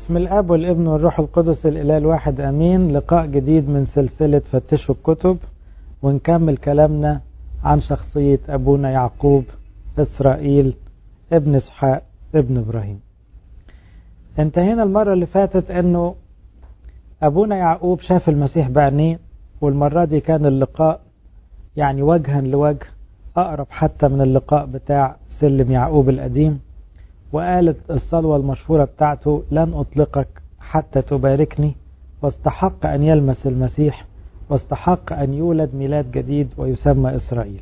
باسم الاب والابن والروح القدس الاله الواحد امين لقاء جديد من سلسله فتشوا الكتب ونكمل كلامنا عن شخصيه ابونا يعقوب اسرائيل ابن اسحاق ابن ابراهيم انتهينا المره اللي فاتت انه ابونا يعقوب شاف المسيح بعينيه والمره دي كان اللقاء يعني وجها لوجه اقرب حتى من اللقاء بتاع سلم يعقوب القديم وقالت الصلوة المشهورة بتاعته لن أطلقك حتى تباركني واستحق أن يلمس المسيح واستحق أن يولد ميلاد جديد ويسمى إسرائيل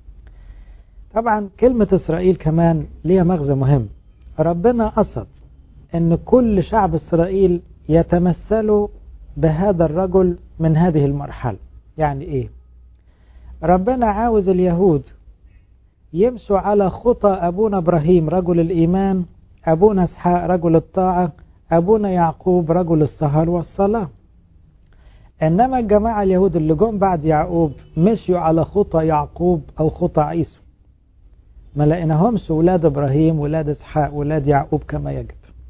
طبعا كلمة إسرائيل كمان ليها مغزى مهم ربنا قصد أن كل شعب إسرائيل يتمثلوا بهذا الرجل من هذه المرحلة يعني إيه ربنا عاوز اليهود يمشوا على خطى أبونا إبراهيم رجل الإيمان أبونا إسحاق رجل الطاعة أبونا يعقوب رجل السهر والصلاة إنما الجماعة اليهود اللي جم بعد يعقوب مشيوا على خطى يعقوب أو خطى عيسو ما لقيناهمش ولاد إبراهيم ولاد إسحاق ولاد يعقوب كما يجب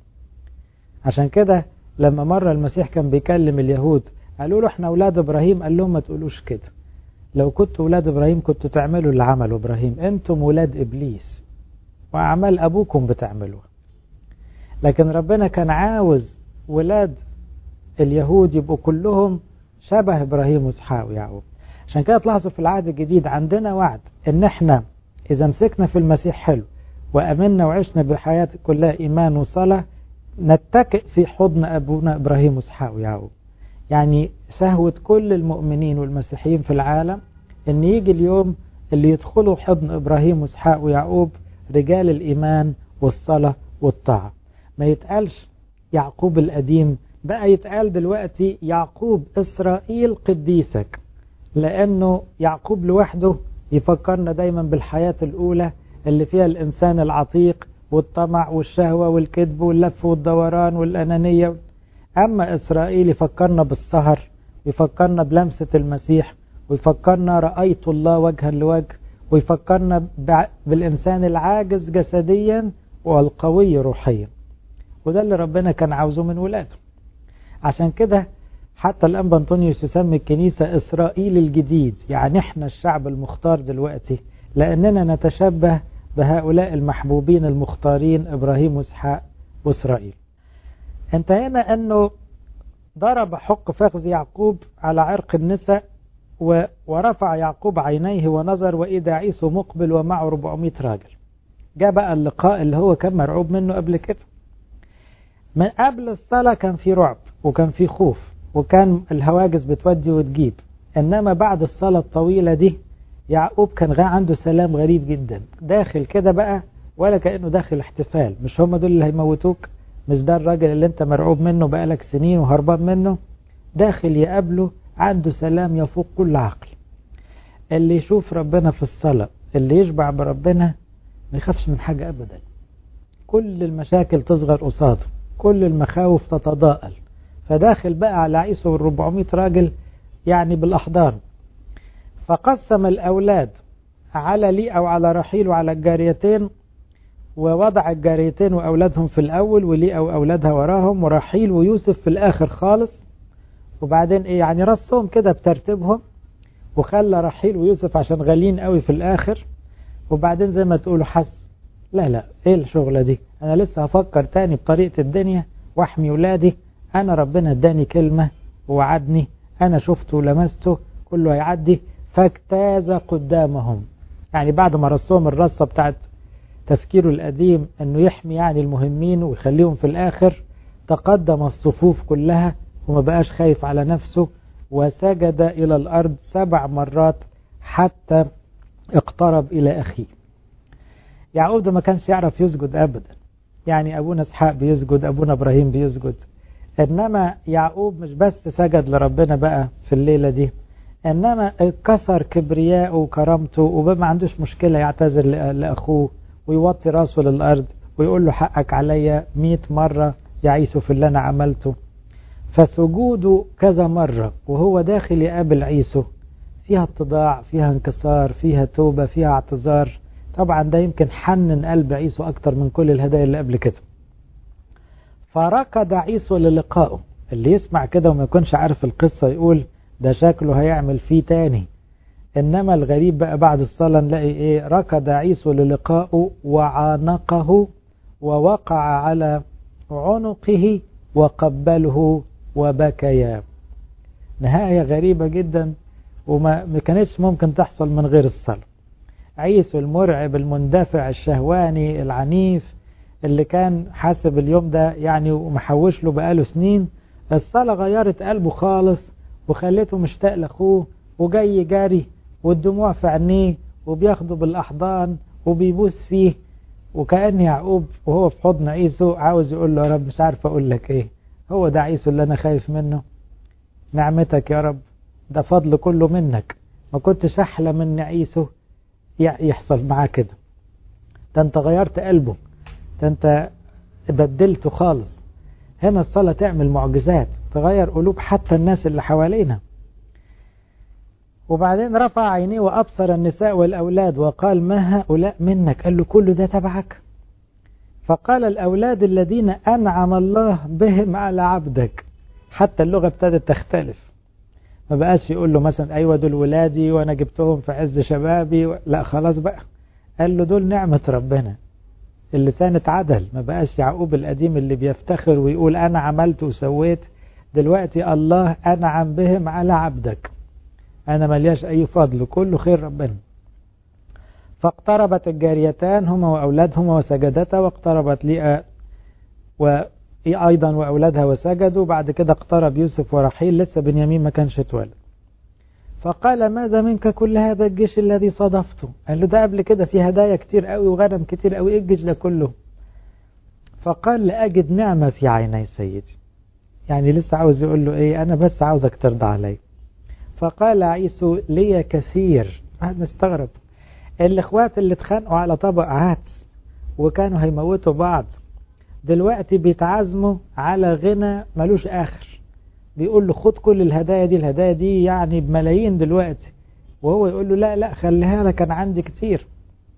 عشان كده لما مرة المسيح كان بيكلم اليهود قالوا له احنا ولاد إبراهيم قال لهم ما تقولوش كده لو كنتوا ولاد ابراهيم كنتوا تعملوا اللي عمله ابراهيم انتم ولاد ابليس واعمال ابوكم بتعملوها لكن ربنا كان عاوز ولاد اليهود يبقوا كلهم شبه ابراهيم واسحاق ويعقوب عشان كده تلاحظوا في العهد الجديد عندنا وعد ان احنا اذا مسكنا في المسيح حلو وامنا وعشنا بحياه كلها ايمان وصلاه نتكئ في حضن ابونا ابراهيم واسحاق ويعقوب يعني سهوة كل المؤمنين والمسيحيين في العالم ان يجي اليوم اللي يدخلوا حضن ابراهيم واسحاق ويعقوب رجال الايمان والصلاة والطاعة ما يتقالش يعقوب القديم بقى يتقال دلوقتي يعقوب اسرائيل قديسك لانه يعقوب لوحده يفكرنا دايما بالحياة الاولى اللي فيها الانسان العتيق والطمع والشهوة والكذب واللف والدوران والانانية أما إسرائيل يفكرنا بالسهر ويفكرنا بلمسة المسيح ويفكرنا رأيت الله وجها لوجه ويفكرنا بالإنسان العاجز جسديا والقوي روحيا وده اللي ربنا كان عاوزه من ولاده عشان كده حتى الأنبا أنطونيوس يسمي الكنيسة إسرائيل الجديد يعني إحنا الشعب المختار دلوقتي لأننا نتشبه بهؤلاء المحبوبين المختارين إبراهيم وإسحاق وإسرائيل انتهينا انه ضرب حق فخذ يعقوب على عرق النساء ورفع يعقوب عينيه ونظر واذا عيسو مقبل ومعه 400 راجل جاء بقى اللقاء اللي هو كان مرعوب منه قبل كده من قبل الصلاة كان في رعب وكان في خوف وكان الهواجس بتودي وتجيب انما بعد الصلاة الطويلة دي يعقوب كان عنده سلام غريب جدا داخل كده بقى ولا كأنه داخل احتفال مش هم دول اللي هيموتوك مش ده الراجل اللي انت مرعوب منه بقالك سنين وهربان منه داخل يقابله عنده سلام يفوق كل عقل اللي يشوف ربنا في الصلاة اللي يشبع بربنا ما يخافش من حاجة أبدا كل المشاكل تصغر قصاده كل المخاوف تتضاءل فداخل بقى على عيسو والربعمائة راجل يعني بالأحضان فقسم الأولاد على لي أو على رحيل وعلى الجاريتين ووضع الجاريتين وأولادهم في الأول وليئة وأولادها وراهم ورحيل ويوسف في الآخر خالص وبعدين إيه يعني رصهم كده بترتيبهم وخلى رحيل ويوسف عشان غاليين قوي في الآخر وبعدين زي ما تقولوا حس لا لا إيه الشغلة دي أنا لسه هفكر تاني بطريقة الدنيا واحمي ولادي أنا ربنا اداني كلمة ووعدني أنا شفته ولمسته كله هيعدي فاجتاز قدامهم يعني بعد ما رصهم الرصة بتاعت تفكيره القديم انه يحمي يعني المهمين ويخليهم في الاخر تقدم الصفوف كلها وما بقاش خايف على نفسه وسجد الى الارض سبع مرات حتى اقترب الى اخيه يعقوب ده ما كانش يعرف يسجد ابدا يعني ابونا اسحاق بيسجد ابونا ابراهيم بيسجد انما يعقوب مش بس سجد لربنا بقى في الليله دي انما كسر كبرياءه وكرامته وما عندوش مشكله يعتذر لاخوه ويوطي راسه للأرض ويقول له حقك عليا مئة مرة يعيسو في اللي أنا عملته فسجوده كذا مرة وهو داخل يقابل عيسو فيها اتضاع فيها انكسار فيها توبة فيها اعتذار طبعا ده يمكن حنن قلب عيسو أكتر من كل الهدايا اللي قبل كده فركض عيسو للقائه اللي يسمع كده وما يكونش عارف القصة يقول ده شكله هيعمل فيه تاني إنما الغريب بقى بعد الصلاة نلاقي إيه ركض عيسو للقائه وعانقه ووقع على عنقه وقبله وبكيا نهاية غريبة جدا وما كانتش ممكن تحصل من غير الصلاة عيسو المرعب المندفع الشهواني العنيف اللي كان حاسب اليوم ده يعني ومحوش له بقاله سنين الصلاة غيرت قلبه خالص وخلته مشتاق لأخوه وجاي جاري والدموع في عينيه وبياخده بالأحضان وبيبوس فيه وكأن يعقوب وهو في حضن عيسو عاوز يقول له يا رب مش عارف أقول لك إيه هو ده عيسو اللي أنا خايف منه نعمتك يا رب ده فضل كله منك ما كنتش أحلم من عيسو يحصل معاه كده ده أنت غيرت قلبه ده أنت بدلته خالص هنا الصلاة تعمل معجزات تغير قلوب حتى الناس اللي حوالينا وبعدين رفع عينيه وأبصر النساء والأولاد وقال ما هؤلاء منك قال له كل ده تبعك فقال الأولاد الذين أنعم الله بهم على عبدك حتى اللغة ابتدت تختلف ما بقاش يقول له مثلا أيوة دول ولادي وأنا جبتهم في عز شبابي لا خلاص بقى قال له دول نعمة ربنا اللسان اتعدل ما بقاش يعقوب القديم اللي بيفتخر ويقول أنا عملت وسويت دلوقتي الله أنعم بهم على عبدك أنا ملياش أي فضل كله خير ربنا فاقتربت الجاريتان هما وأولادهما وسجدتا واقتربت ليئة وأيضا وأولادها وسجدوا بعد كده اقترب يوسف ورحيل لسه بنيامين ما كانش اتولد فقال ماذا منك كل هذا الجيش الذي صادفته قال له ده قبل كده في هدايا كتير قوي وغنم كتير قوي ايه الجيش ده كله فقال لأجد نعمة في عيني سيدي يعني لسه عاوز يقول له ايه انا بس عاوزك ترضى علي فقال عيسو لي كثير واحد مستغرب الاخوات اللي اتخانقوا على طبق عدس وكانوا هيموتوا بعض دلوقتي بيتعزموا على غنى ملوش اخر بيقول له خد كل الهدايا دي الهدايا دي يعني بملايين دلوقتي وهو يقول له لا لا خليها لك انا عندي كتير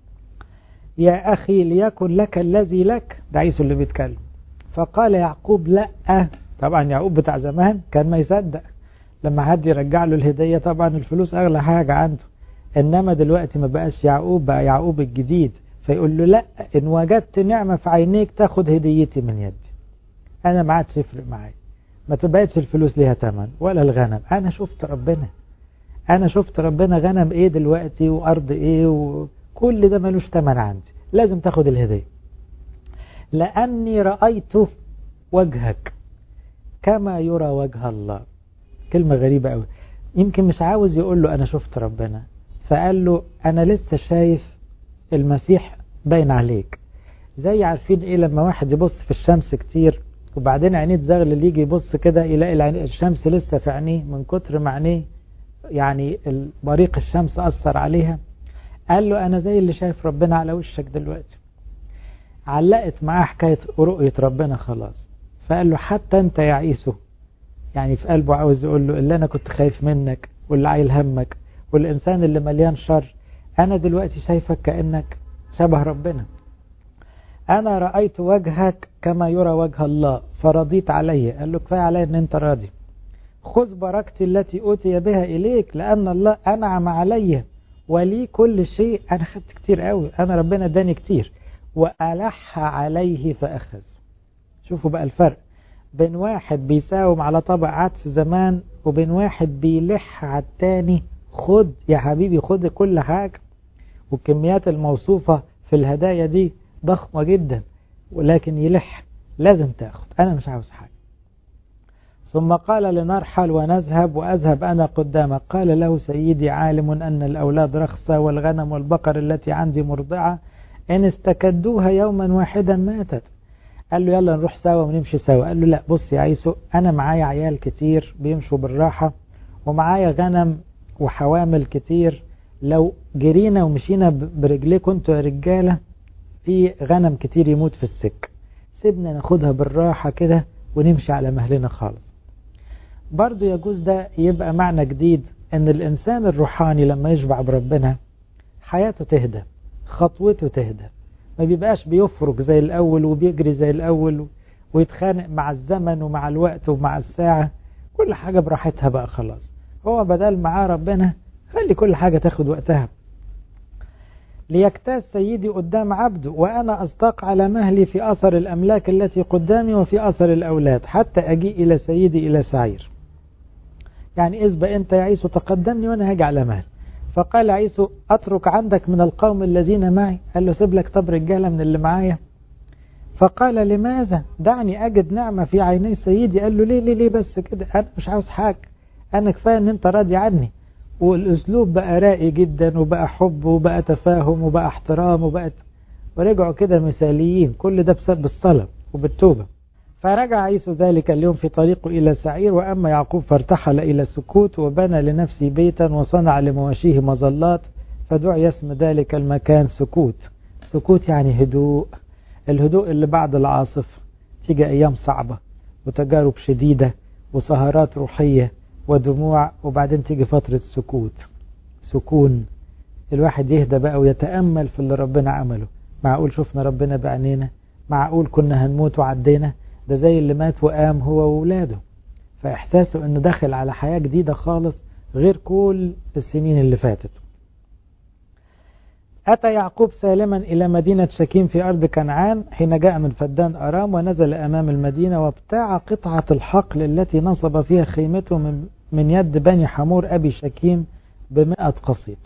يا اخي ليكن لك الذي لك ده عيسو اللي بيتكلم فقال يعقوب لا طبعا يعقوب بتاع زمان كان ما يصدق لما حد يرجع له الهدية طبعا الفلوس أغلى حاجة عنده إنما دلوقتي ما بقاش يعقوب بقى يعقوب الجديد فيقول له لا إن وجدت نعمة في عينيك تاخد هديتي من يدي أنا ما عادش يفرق معايا ما تبقتش الفلوس ليها تمن ولا الغنم أنا شفت ربنا أنا شفت ربنا غنم إيه دلوقتي وأرض إيه وكل ده ملوش تمن عندي لازم تاخد الهدية لأني رأيت وجهك كما يرى وجه الله كلمة غريبة قوي يمكن مش عاوز يقول له أنا شفت ربنا فقال له أنا لسه شايف المسيح باين عليك زي عارفين إيه لما واحد يبص في الشمس كتير وبعدين عينيه تزغلل يجي يبص كده يلاقي الشمس لسه في عينيه من كتر ما عينيه يعني بريق الشمس أثر عليها قال له أنا زي اللي شايف ربنا على وشك دلوقتي علقت معاه حكاية رؤية ربنا خلاص فقال له حتى أنت يا عيسو يعني في قلبه عاوز يقول له اللي أنا كنت خايف منك واللي عايل همك والإنسان اللي مليان شر أنا دلوقتي شايفك كأنك شبه ربنا أنا رأيت وجهك كما يرى وجه الله فرضيت علي قال له كفاية علي أن أنت راضي خذ بركتي التي أوتي بها إليك لأن الله أنعم علي ولي كل شيء أنا خدت كتير قوي أنا ربنا اداني كتير وألح عليه فأخذ شوفوا بقى الفرق بين واحد بيساوم على طبق عدس زمان وبين واحد بيلح على التاني خد يا حبيبي خد كل حاجة والكميات الموصوفة في الهدايا دي ضخمة جدا ولكن يلح لازم تاخد أنا مش عاوز حاجة ثم قال لنرحل ونذهب وأذهب أنا قدامك قال له سيدي عالم أن الأولاد رخصة والغنم والبقر التي عندي مرضعة إن استكدوها يوما واحدا ماتت قال له يلا نروح سوا ونمشي سوا قال له لا بص يا عيسو أنا معايا عيال كتير بيمشوا بالراحة ومعايا غنم وحوامل كتير لو جرينا ومشينا برجليكم انتوا يا رجالة في غنم كتير يموت في السك سيبنا ناخدها بالراحة كده ونمشي على مهلنا خالص برضو يجوز ده يبقى معنى جديد ان الانسان الروحاني لما يشبع بربنا حياته تهدى خطوته تهدى ما بيبقاش بيفرق زي الاول وبيجري زي الاول ويتخانق مع الزمن ومع الوقت ومع الساعة كل حاجة براحتها بقى خلاص هو بدل معاه ربنا خلي كل حاجة تاخد وقتها ليجتاز سيدي قدام عبده وأنا أستاق على مهلي في أثر الأملاك التي قدامي وفي أثر الأولاد حتى أجيء إلى سيدي إلى سعير يعني اسبق أنت يا عيسو تقدمني وأنا هاجي على مهل فقال عيسو أترك عندك من القوم الذين معي قال له سيب لك طب رجالة من اللي معايا فقال لماذا دعني أجد نعمة في عيني سيدي قال له ليه ليه ليه بس كده أنا مش عاوز حاجة أنا كفاية أن أنت راضي عني والأسلوب بقى راقي جدا وبقى حب وبقى تفاهم وبقى احترام وبقت ورجعوا كده مثاليين كل ده بسبب الصلاة وبالتوبة فرجع عيسو ذلك اليوم في طريقه إلى سعير وأما يعقوب فارتحل إلى السكوت وبنى لنفسه بيتا وصنع لمواشيه مظلات فدعي اسم ذلك المكان سكوت سكوت يعني هدوء الهدوء اللي بعد العاصف تيجي أيام صعبة وتجارب شديدة وسهرات روحية ودموع وبعدين تيجي فترة سكوت سكون الواحد يهدى بقى ويتأمل في اللي ربنا عمله معقول شفنا ربنا بعينينا معقول كنا هنموت وعدينا ده زي اللي مات وقام هو وولاده فإحساسه أنه دخل على حياة جديدة خالص غير كل السنين اللي فاتت أتى يعقوب سالما إلى مدينة شكيم في أرض كنعان حين جاء من فدان أرام ونزل أمام المدينة وابتاع قطعة الحقل التي نصب فيها خيمته من, من يد بني حمور أبي شكيم بمئة قصيد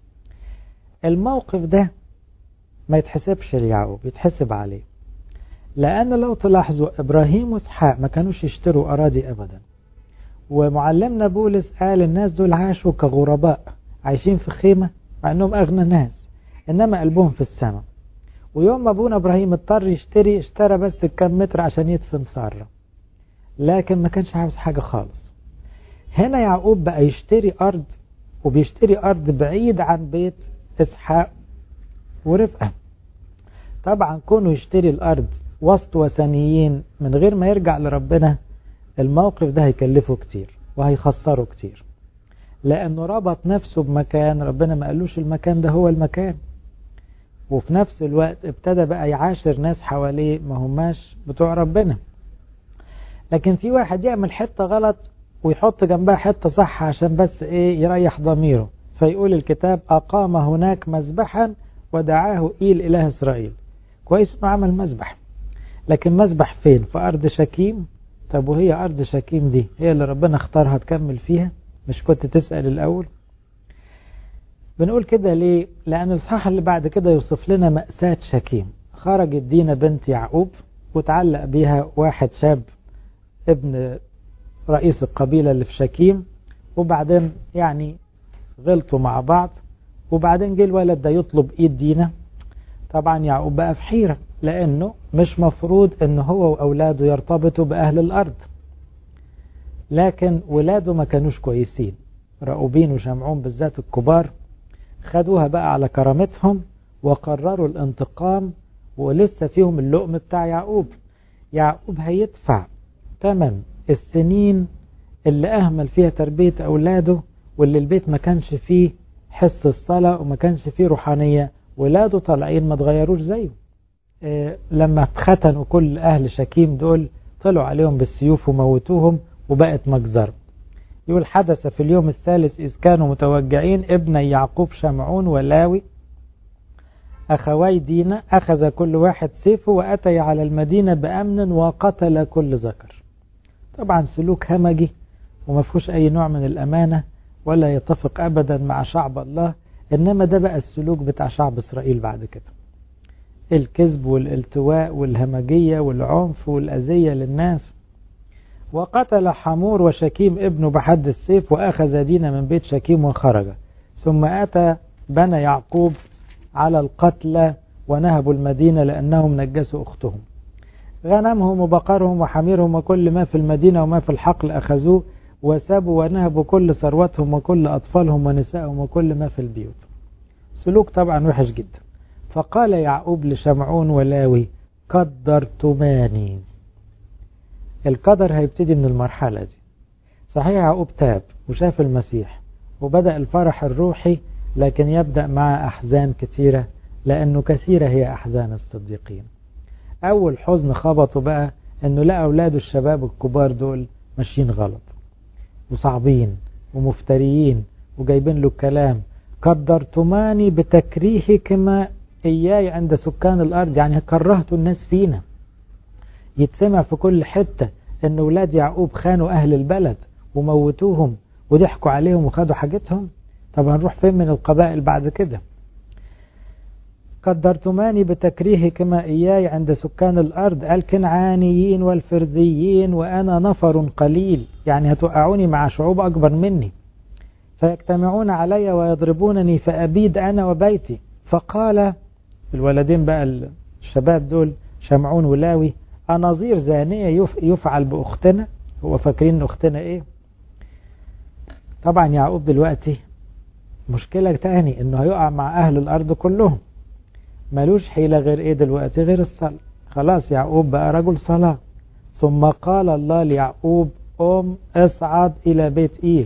الموقف ده ما يتحسبش ليعقوب يتحسب عليه لأن لو تلاحظوا إبراهيم وإسحاق ما كانوش يشتروا أراضي أبدا ومعلمنا بولس قال الناس دول عاشوا كغرباء عايشين في خيمة مع أنهم أغنى ناس إنما قلبهم في السماء ويوم ما أبونا إبراهيم اضطر يشتري اشترى بس كم متر عشان يدفن سارة لكن ما كانش عاوز حاجة خالص هنا يعقوب بقى يشتري أرض وبيشتري أرض بعيد عن بيت إسحاق ورفقة طبعا كونه يشتري الأرض وسط وثنيين من غير ما يرجع لربنا الموقف ده هيكلفه كتير وهيخسره كتير لأنه ربط نفسه بمكان ربنا ما قالوش المكان ده هو المكان وفي نفس الوقت ابتدى بقى يعاشر ناس حواليه ما هماش بتوع ربنا لكن في واحد يعمل حتة غلط ويحط جنبها حتة صح عشان بس ايه يريح ضميره فيقول الكتاب أقام هناك مذبحا ودعاه إيل إله إسرائيل كويس انه عمل مذبح لكن مذبح فين في أرض شكيم طب وهي أرض شكيم دي هي اللي ربنا اختارها تكمل فيها مش كنت تسأل الأول بنقول كده ليه لأن الصحة اللي بعد كده يوصف لنا مأساة شكيم خرجت دينا بنت يعقوب وتعلق بيها واحد شاب ابن رئيس القبيلة اللي في شكيم وبعدين يعني غلطوا مع بعض وبعدين جه الولد ده يطلب ايد دينا طبعا يعقوب بقى في حيرة لأنه مش مفروض ان هو وأولاده يرتبطوا بأهل الأرض لكن ولاده ما كانوش كويسين رأوبين وشمعون بالذات الكبار خدوها بقى على كرامتهم وقرروا الانتقام ولسه فيهم اللؤم بتاع يعقوب يعقوب هيدفع ثمن السنين اللي أهمل فيها تربية أولاده واللي البيت ما كانش فيه حس الصلاة وما كانش فيه روحانية ولاده طالعين ما تغيروش زيه إيه لما اتختنوا كل أهل شكيم دول طلعوا عليهم بالسيوف وموتوهم وبقت مجزرة يقول حدث في اليوم الثالث إذ كانوا متوجعين ابن يعقوب شمعون ولاوي أخوي دينا أخذ كل واحد سيفه وأتي على المدينة بأمن وقتل كل ذكر طبعا سلوك همجي وما فيهوش أي نوع من الأمانة ولا يتفق أبدا مع شعب الله إنما ده بقى السلوك بتاع شعب إسرائيل بعد كده الكذب والالتواء والهمجية والعنف والأذية للناس وقتل حمور وشكيم ابنه بحد السيف وأخذ دينا من بيت شكيم وخرج ثم أتى بنى يعقوب على القتلى ونهبوا المدينة لأنهم نجسوا أختهم غنمهم وبقرهم وحميرهم وكل ما في المدينة وما في الحقل أخذوه وسابوا ونهبوا كل ثروتهم وكل أطفالهم ونسائهم وكل ما في البيوت سلوك طبعا وحش جدا فقال يعقوب لشمعون ولاوي قدرتماني القدر هيبتدي من المرحلة دي صحيح يعقوب تاب وشاف المسيح وبدأ الفرح الروحي لكن يبدأ مع أحزان كثيرة لأنه كثيرة هي أحزان الصديقين أول حزن خبطه بقى انه لقى اولاده الشباب الكبار دول ماشيين غلط وصعبين ومفتريين وجايبين له الكلام قدرتماني بتكريهكما إياي عند سكان الأرض يعني كرهتوا الناس فينا يتسمع في كل حتة إن ولاد يعقوب خانوا أهل البلد وموتوهم وضحكوا عليهم وخدوا حاجتهم طب هنروح فين من القبائل بعد كده قدرتماني بتكريهكما إياي عند سكان الأرض الكنعانيين والفرذيين وأنا نفر قليل يعني هتوقعوني مع شعوب أكبر مني فيجتمعون علي ويضربونني فأبيد أنا وبيتي فقال الولدين بقى الشباب دول شمعون ولاوي أناظير زانية يفعل بأختنا هو فاكرين أختنا إيه طبعا يعقوب دلوقتي مشكلة تاني إنه هيقع مع أهل الأرض كلهم ملوش حيلة غير إيه دلوقتي غير الصلاة خلاص يعقوب بقى رجل صلاة ثم قال الله ليعقوب قم اصعد إلى بيت إيل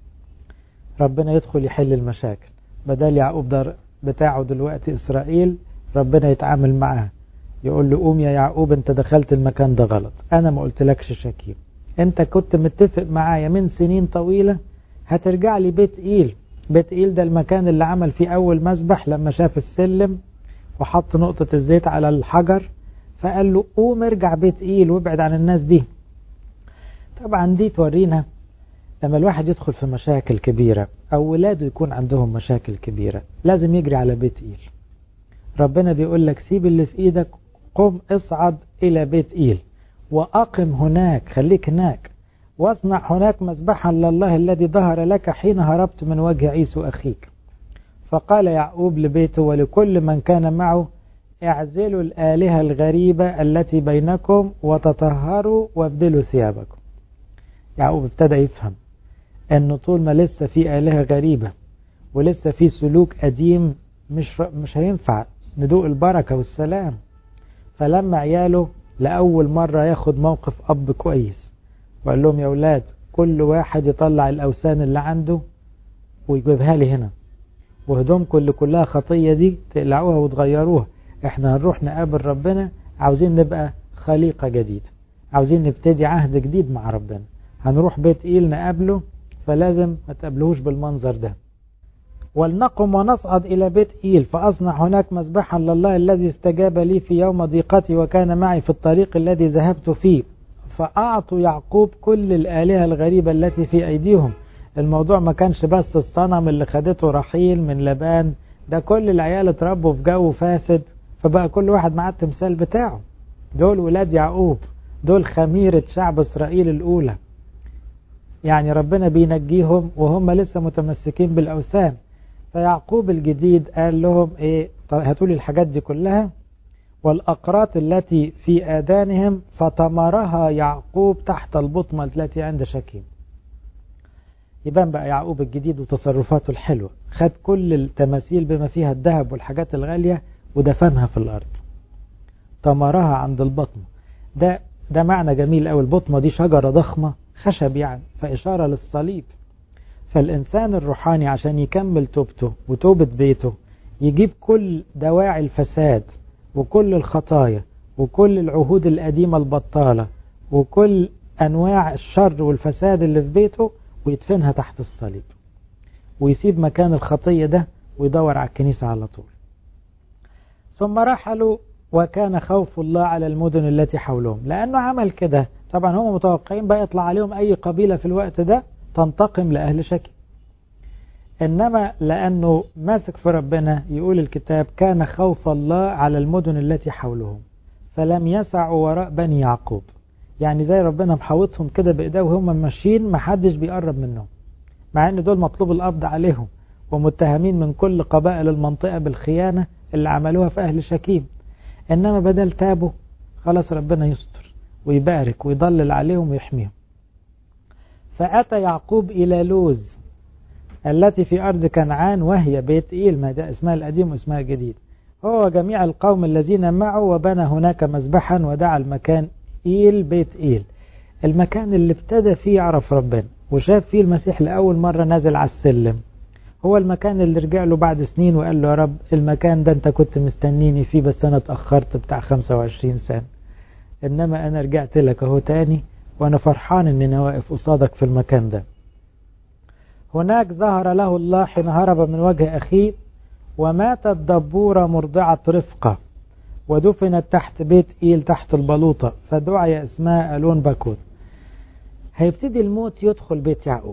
ربنا يدخل يحل المشاكل بدل يعقوب ده بتاعه دلوقتي إسرائيل ربنا يتعامل معاه يقول له قوم يا يعقوب انت دخلت المكان ده غلط انا ما قلتلكش شكيم انت كنت متفق معايا من سنين طويلة هترجع لي بيت ايل بيت ايل ده المكان اللي عمل فيه اول مسبح لما شاف السلم وحط نقطة الزيت على الحجر فقال له قوم ارجع بيت ايل وابعد عن الناس دي طبعا دي تورينا لما الواحد يدخل في مشاكل كبيرة او ولاده يكون عندهم مشاكل كبيرة لازم يجري على بيت ايل ربنا بيقول لك سيب اللي في ايدك قم اصعد الى بيت ايل واقم هناك خليك هناك واصنع هناك مذبحا لله الذي ظهر لك حين هربت من وجه عيسو اخيك فقال يعقوب لبيته ولكل من كان معه اعزلوا الآلهة الغريبة التي بينكم وتطهروا وابدلوا ثيابكم يعقوب ابتدى يفهم انه طول ما لسه في آلهة غريبة ولسه في سلوك قديم مش مش هينفع ندوق البركة والسلام فلما عياله لأول مرة ياخد موقف أب كويس وقال لهم يا أولاد كل واحد يطلع الأوثان اللي عنده ويجيبها لي هنا وهدومكم اللي كلها خطية دي تقلعوها وتغيروها احنا هنروح نقابل ربنا عاوزين نبقى خليقة جديدة عاوزين نبتدي عهد جديد مع ربنا هنروح بيت إيل نقابله فلازم ما تقابلهوش بالمنظر ده ولنقم ونصعد إلى بيت إيل فأصنع هناك مذبحا لله الذي استجاب لي في يوم ضيقتي وكان معي في الطريق الذي ذهبت فيه فأعطوا يعقوب كل الآلهة الغريبة التي في أيديهم الموضوع ما كانش بس الصنم اللي خدته رحيل من لبان ده كل العيال اتربوا في جو فاسد فبقى كل واحد معاه التمثال بتاعه دول ولاد يعقوب دول خميرة شعب إسرائيل الأولى يعني ربنا بينجيهم وهم لسه متمسكين بالأوثان فيعقوب الجديد قال لهم ايه هاتوا لي الحاجات دي كلها والأقراط التي في آذانهم فتمرها يعقوب تحت البطمة التي عند شكيم يبان بقى يعقوب الجديد وتصرفاته الحلوة خد كل التماثيل بما فيها الذهب والحاجات الغالية ودفنها في الأرض تمرها عند البطمة ده ده معنى جميل أوي البطمة دي شجرة ضخمة خشب يعني فإشارة للصليب فالإنسان الروحاني عشان يكمل توبته وتوبة بيته يجيب كل دواعي الفساد وكل الخطايا وكل العهود القديمة البطالة وكل أنواع الشر والفساد اللي في بيته ويدفنها تحت الصليب ويسيب مكان الخطية ده ويدور على الكنيسة على طول ثم رحلوا وكان خوف الله على المدن التي حولهم لأنه عمل كده طبعا هم متوقعين بقى يطلع عليهم أي قبيلة في الوقت ده تنتقم لأهل شكي إنما لأنه ماسك في ربنا يقول الكتاب كان خوف الله على المدن التي حولهم فلم يسعوا وراء بني يعقوب يعني زي ربنا محاوطهم كده بإيديه وهم ماشيين محدش بيقرب منهم مع ان دول مطلوب القبض عليهم ومتهمين من كل قبائل المنطقة بالخيانة اللي عملوها في أهل شكيم إنما بدل تابوا خلاص ربنا يستر ويبارك ويضلل عليهم ويحميهم فأتى يعقوب إلى لوز التي في أرض كنعان وهي بيت إيل ما ده اسمها القديم واسمها الجديد هو جميع القوم الذين معه وبنى هناك مذبحا ودعا المكان إيل بيت إيل المكان اللي ابتدى فيه يعرف ربنا وشاف فيه المسيح لأول مرة نازل على السلم هو المكان اللي رجع له بعد سنين وقال له يا رب المكان ده انت كنت مستنيني فيه بس انا اتأخرت بتاع 25 سنة إنما أنا رجعت لك أهو تاني وأنا فرحان إني أنا واقف قصادك في المكان ده هناك ظهر له الله حين هرب من وجه أخيه وماتت دبورة مرضعة رفقة ودفنت تحت بيت إيل تحت البلوطة فدعي اسمها ألون باكوت هيبتدي الموت يدخل بيت يعقوب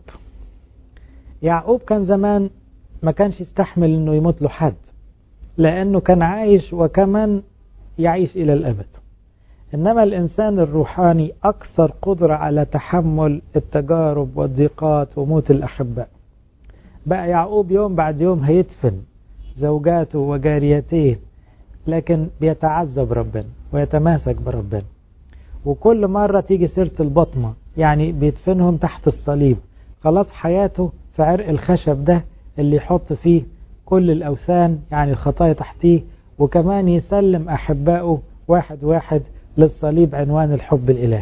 يعقوب كان زمان ما كانش يستحمل انه يموت له حد لانه كان عايش وكمان يعيش الى الابد انما الانسان الروحاني اكثر قدرة على تحمل التجارب والضيقات وموت الاحباء بقى يعقوب يوم بعد يوم هيدفن زوجاته وجاريتيه لكن بيتعذب ربنا ويتماسك بربنا وكل مرة تيجي سيرة البطمة يعني بيدفنهم تحت الصليب خلاص حياته في عرق الخشب ده اللي يحط فيه كل الأوثان يعني الخطايا تحتيه وكمان يسلم أحبائه واحد واحد للصليب عنوان الحب الإلهي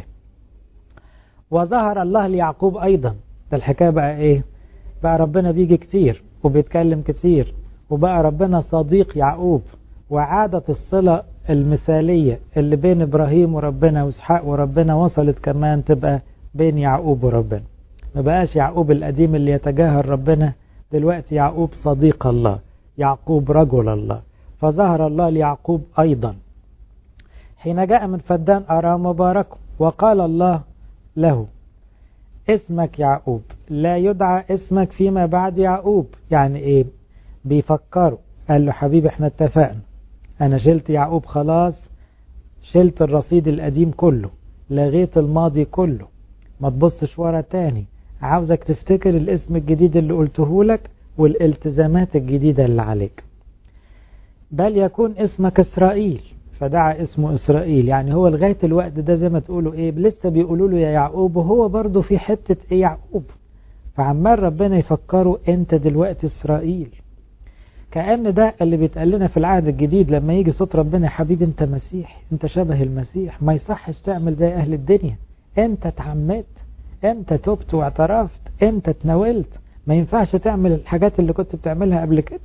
وظهر الله ليعقوب أيضا ده الحكاية بقى إيه بقى ربنا بيجي كتير وبيتكلم كتير وبقى ربنا صديق يعقوب وعادت الصلة المثالية اللي بين إبراهيم وربنا وإسحاق وربنا وصلت كمان تبقى بين يعقوب وربنا ما بقاش يعقوب القديم اللي يتجاهل ربنا دلوقتي يعقوب صديق الله يعقوب رجل الله فظهر الله ليعقوب أيضا حين جاء من فدان أرى مبارك وقال الله له اسمك يعقوب لا يدعى اسمك فيما بعد يعقوب يعني ايه بيفكروا قال له حبيبي احنا اتفقنا انا شلت يعقوب خلاص شلت الرصيد القديم كله لغيت الماضي كله ما تبصش ورا تاني عاوزك تفتكر الاسم الجديد اللي قلته لك والالتزامات الجديدة اللي عليك بل يكون اسمك إسرائيل فدعا اسمه إسرائيل يعني هو لغاية الوقت ده زي ما تقولوا إيه لسه بيقولوا له يا يعقوب وهو برضه في حتة إيه يعقوب فعمال ربنا يفكروا أنت دلوقتي إسرائيل كأن ده اللي بيتقال لنا في العهد الجديد لما يجي صوت ربنا يا حبيبي أنت مسيح أنت شبه المسيح ما يصحش تعمل زي أهل الدنيا أنت اتعمدت أنت تبت واعترفت أنت اتناولت ما ينفعش تعمل الحاجات اللي كنت بتعملها قبل كده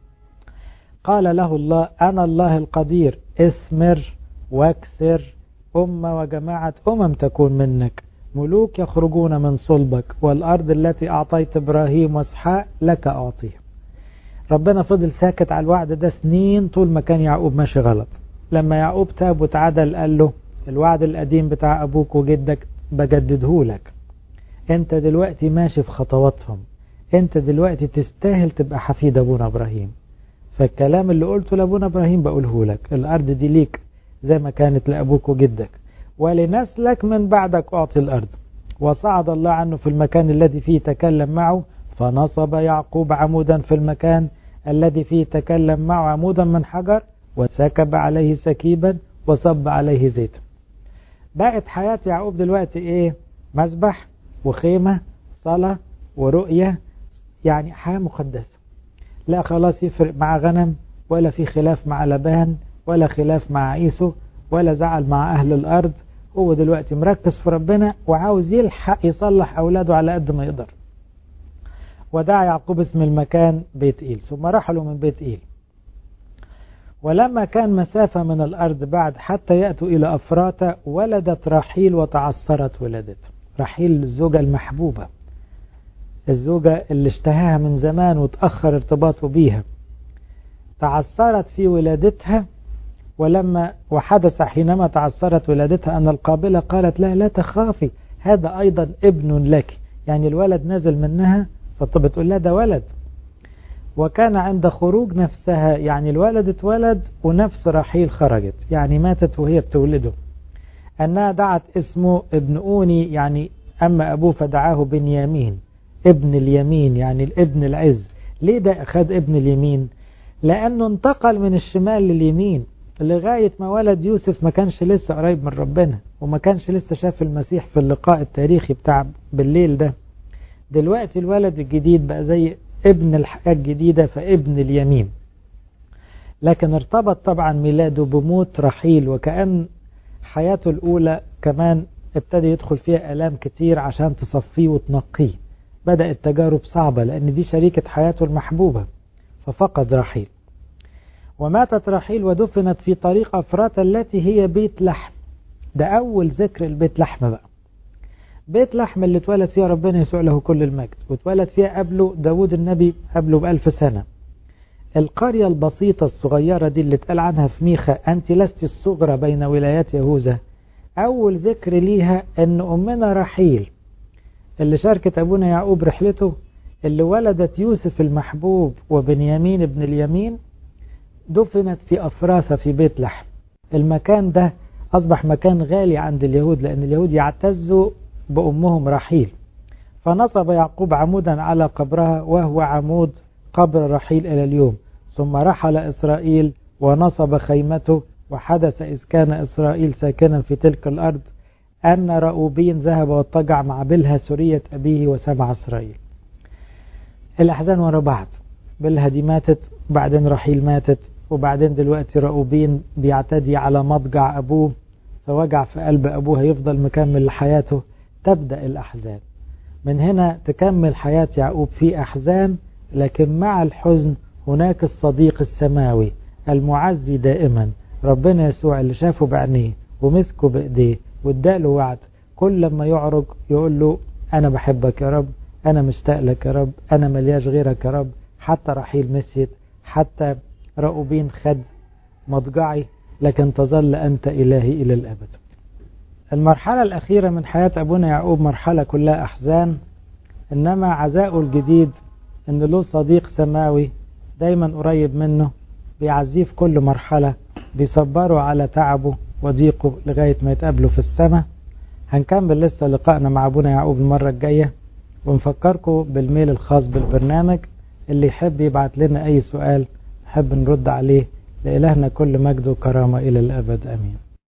قال له الله أنا الله القدير اثمر واكثر أمة وجماعة أمم تكون منك ملوك يخرجون من صلبك والأرض التي أعطيت إبراهيم واسحاق لك أعطيها ربنا فضل ساكت على الوعد ده سنين طول ما كان يعقوب ماشي غلط لما يعقوب تاب وتعدل قال له الوعد القديم بتاع أبوك وجدك بجدده لك انت دلوقتي ماشي في خطواتهم انت دلوقتي تستاهل تبقى حفيد ابونا ابراهيم فالكلام اللي قلته لابونا ابراهيم بقوله لك الارض دي ليك زي ما كانت لابوك وجدك ولنسلك من بعدك اعطي الارض وصعد الله عنه في المكان الذي فيه تكلم معه فنصب يعقوب عمودا في المكان الذي فيه تكلم معه عمودا من حجر وسكب عليه سكيبا وصب عليه زيتا بقت حياة يعقوب دلوقتي ايه مسبح وخيمة صلاة ورؤية يعني حياة مقدسة لا خلاص يفرق مع غنم ولا في خلاف مع لبان ولا خلاف مع عيسو ولا زعل مع أهل الأرض هو دلوقتي مركز في ربنا وعاوز يلحق يصلح أولاده على قد ما يقدر ودعا يعقوب اسم المكان بيت إيل ثم رحلوا من بيت إيل ولما كان مسافة من الأرض بعد حتى يأتوا إلى أفراتا ولدت رحيل وتعثرت ولادته رحيل الزوجة المحبوبة الزوجة اللي اشتهاها من زمان وتأخر ارتباطه بيها تعثرت في ولادتها ولما وحدث حينما تعثرت ولادتها أن القابلة قالت لا لا تخافي هذا أيضا ابن لك يعني الولد نزل منها فبتقول لها ده ولد وكان عند خروج نفسها يعني الولد اتولد ونفس رحيل خرجت يعني ماتت وهي بتولده أنها دعت اسمه ابن أوني يعني أما أبوه فدعاه بنيامين ابن اليمين يعني الابن العز ليه ده أخذ ابن اليمين لأنه انتقل من الشمال لليمين لغاية ما ولد يوسف ما كانش لسه قريب من ربنا وما كانش لسه شاف المسيح في اللقاء التاريخي بتاع بالليل ده دلوقتي الولد الجديد بقى زي ابن الحياة الجديدة فابن اليمين لكن ارتبط طبعا ميلاده بموت رحيل وكأن حياته الأولى كمان ابتدى يدخل فيها ألام كتير عشان تصفيه وتنقيه بدأت تجارب صعبة لأن دي شريكة حياته المحبوبة ففقد رحيل وماتت رحيل ودفنت في طريق أفرات التي هي بيت لحم ده أول ذكر البيت لحم بقى بيت لحم اللي اتولد فيها ربنا يسوع له كل المجد واتولد فيها قبله داود النبي قبله بألف سنة القرية البسيطة الصغيرة دي اللي اتقال عنها في ميخا أنت لست الصغرى بين ولايات يهوذا أول ذكر ليها أن أمنا رحيل اللي شاركت أبونا يعقوب رحلته اللي ولدت يوسف المحبوب وبنيامين ابن اليمين دفنت في أفراثة في بيت لحم المكان ده أصبح مكان غالي عند اليهود لأن اليهود يعتزوا بأمهم رحيل فنصب يعقوب عمودا على قبرها وهو عمود قبر رحيل إلى اليوم ثم رحل إسرائيل ونصب خيمته وحدث إذ كان إسرائيل ساكنا في تلك الأرض أن رأوبين ذهب واضطجع مع بلها سورية أبيه وسمع إسرائيل الأحزان ورا بعض بلها دي ماتت وبعدين رحيل ماتت وبعدين دلوقتي رأوبين بيعتدي على مضجع أبوه فوجع في قلب أبوه هيفضل مكمل لحياته تبدأ الأحزان من هنا تكمل حياة يعقوب في أحزان لكن مع الحزن هناك الصديق السماوي المعزي دائما ربنا يسوع اللي شافه بعينيه ومسكه بإيديه واداله وعد كل لما يعرج يقول له أنا بحبك يا رب أنا مشتاق لك يا رب أنا ملياش غيرك يا رب حتى رحيل مسيت حتى رأوبين خد مضجعي لكن تظل أنت إلهي إلى الأبد المرحلة الأخيرة من حياة أبونا يعقوب مرحلة كلها أحزان إنما عزاؤه الجديد إن له صديق سماوي دايما قريب منه بيعزيه في كل مرحلة بيصبره على تعبه وضيقه لغاية ما يتقابلوا في السماء هنكمل لسه لقائنا مع أبونا يعقوب المرة الجاية ونفكركم بالميل الخاص بالبرنامج اللي يحب يبعت لنا أي سؤال نحب نرد عليه لإلهنا كل مجد وكرامة إلى الأبد أمين